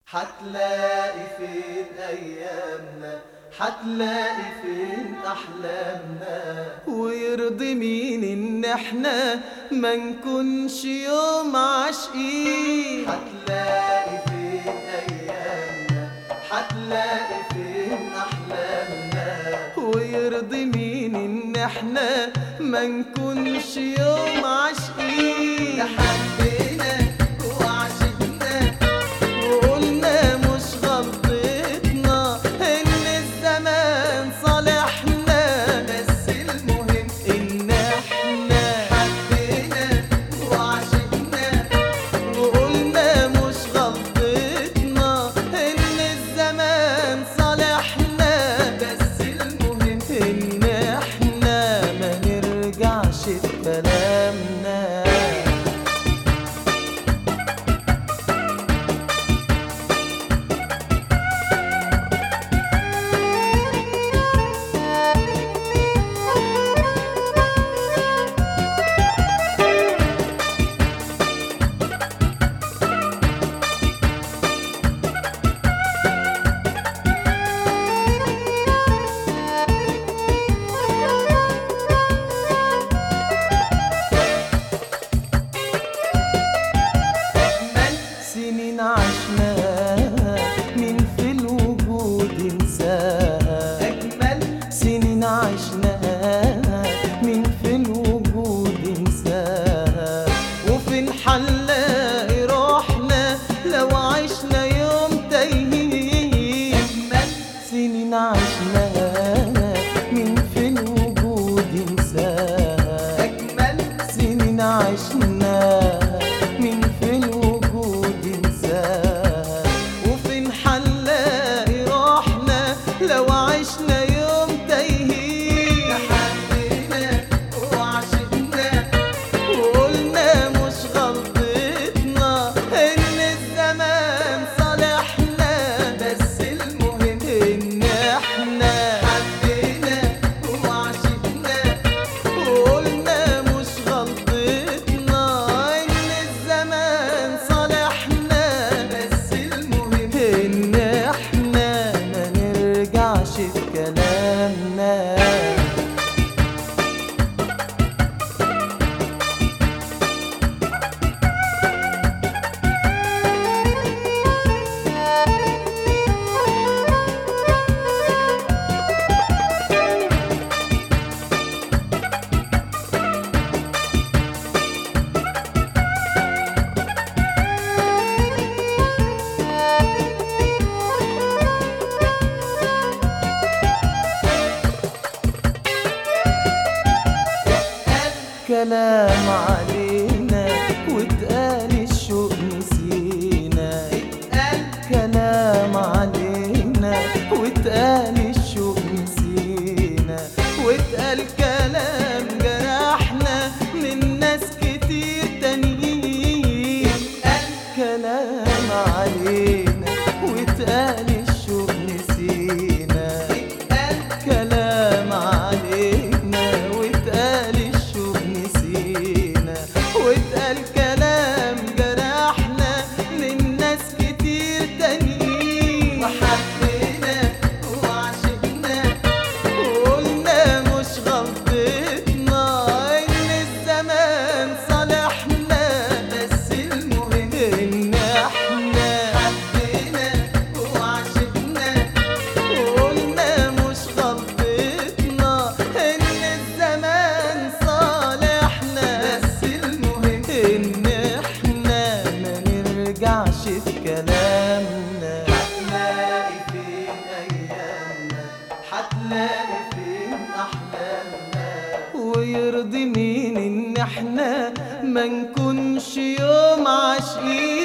حتلاقي فين أيامنا حتلاقي فين أحلامنا ويرضي مين ان احنا ما نكونش يوم عاشقين حتلاقي فين أيامنا حتلاقي فين أحلامنا ويرضي مين ان احنا ما نكونش يوم عاشقين لا حبينا وعشقنا وقلنا مش غلطتنا ان الزمان صالحنا بس المهم ان احنا حبينا وعشقنا وقلنا مش غلطتنا ان الزمان صالحنا بس المهم ان احنا ما نرجعش بكلامنا من سنين عشناها مين في الوجود ينساها أجمل سنين عشناها مين في الوجود ينساها وفين حنلاقي روحنا لو عشنا يوم تايهين أجمل سنين عشناها مين في الوجود ينساها أجمل سنين عشناها مين في الوجود ينساها وفين حنلاقي روحنا لو عشنا يوم تايهين حبينا وعشقنا وقلنا مش غلطتنا ان الزمان صالحنا بس المهم ان احنا حبينا وعشقنا وقلنا مش غلطتنا ان الزمان صالحنا بس المهم ان احنا ما نرجعش في كلامنا كلام علينا واتقال الشوق نسينا قال كلام علينا واتقال الشوق نسينا واتقال كلام جرحنا من ناس كتير تانيين قال كلام علينا واتقال الشوق نسينا قال كلام علينا واتقال الشوق نسينا واتقال كلام جرحنا من ناس كتير تانيين وحبينا وعشقنا وقلنا مش غلطتنا ان الزمان صالحنا بس المهم ان احنا حبينا وعشقنا وقلنا مش غلطتنا ان الزمان صالحنا بس المهم ان احنا ما نرجعش في كلامنا حتلاقي فين أيامنا حتلاقي فين أحلامنا ويرضي مين ان احنا ما نكونش يوم عاشقين